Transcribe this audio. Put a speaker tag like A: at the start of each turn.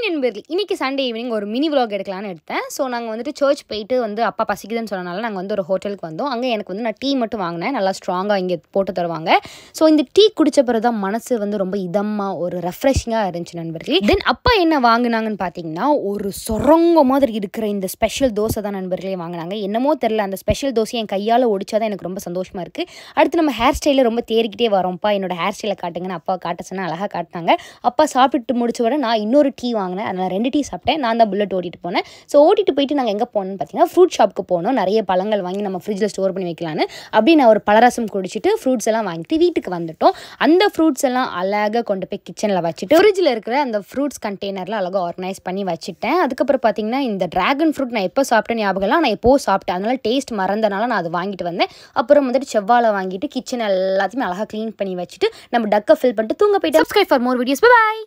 A: நண்பர்களே இன்னைக்கு Sunday evening ஒரு மினி vlog எடுக்கலாம்னு எடுத்தேன் ஸோ நாங்கள் வந்துட்டு சர்ச் போயிட்டு வந்து அப்பா பசிக்குதுன்னு சொன்னனால நாங்கள் வந்து ஒரு ஹோட்டலுக்கு வந்தோம் அங்கே எனக்கு வந்து நான் டீ மட்டும் வாங்கினேன் நல்லா ஸ்ட்ராங்காக இங்கே போட்டு தருவாங்க ஸோ இந்த டீ குடிச்ச பிறகு தான் மனசு வந்து ரொம்ப இதமாக ஒரு ரெஃப்ரெஷிங்காக இருந்துச்சு நண்பர்களே தென் அப்பா என்ன வாங்கினாங்கன்னு பார்த்தீங்கன்னா ஒரு சொரங்க மாதிரி இருக்கிற இந்த ஸ்பெஷல் தோசை தான் நண்பர்களே வாங்கினாங்க என்னமோ தெரில அந்த ஸ்பெஷல் தோசை என் கையால் ஒடிச்சாதான் எனக்கு ரொம்ப சந்தோஷமாக இருக்குது அடுத்து நம்ம ஹேர் ஸ்டைலில் ரொம்ப தேறிக்கிட்டே வரோம்ப்பா என்னோட ஹேர் ஸ்டைலை காட்டுங்கன்னு அப்பா காட்ட சொன்னா அழகாக காட்டினாங்க அப்பா சாப்பிட்டு முடிச்ச உடனே நான் இன்னொரு டீ வாங்கினேன் அதனால் ரெண்டு டீ சாப்பிட்டேன் நான் தான் புல்லட் ஓட்டிட்டு போனேன் ஸோ ஓட்டிட்டு போயிட்டு நாங்கள் எங்கே போனோம்னு பார்த்தீங்கன்னா ஃப்ரூட் ஷாப்புக்கு போனோம் நிறைய பழங்கள் வாங்கி நம்ம ஃப்ரிட்ஜில் ஸ்டோர் பண்ணி வைக்கலான்னு அப்படியே நான் ஒரு பலரசம் குடிச்சிட்டு ஃப்ரூட்ஸ் எல்லாம் வாங்கிட்டு வீட்டுக்கு வந்துட்டோம் அந்த ஃப்ரூட்ஸ் எல்லாம் அழகாக கொண்டு போய் கிச்சனில் வச்சுட்டு ஃப்ரிட்ஜில் இருக்கிற அந்த ஃப்ரூட்ஸ் கண்டெய்னரில் அழகாக ஆர்கனைஸ் பண்ணி வச்சுட்டேன் அதுக்கப்புறம் பார்த்தீங்கன்னா இந்த டிராகன் ஃப்ரூட் நான் எப்போ சாப்பிட்டேன் ஞாபகம் இல்லை நான் எப்போ சாப்பிட்டேன் அதனால டேஸ்ட் மறந்தனால நான் அது வாங்கிட்டு வந்தேன் அப்புறம் வந்துட்டு செவ்வாழை வாங்கிட்டு கிச்சன் எல்லாத்தையுமே அழகாக க்ளீன் பண்ணி வச்சுட்டு நம்ம டக்கை ஃபில் பண்ணிட்டு தூங்க போயிட்டு subscribe for more videos by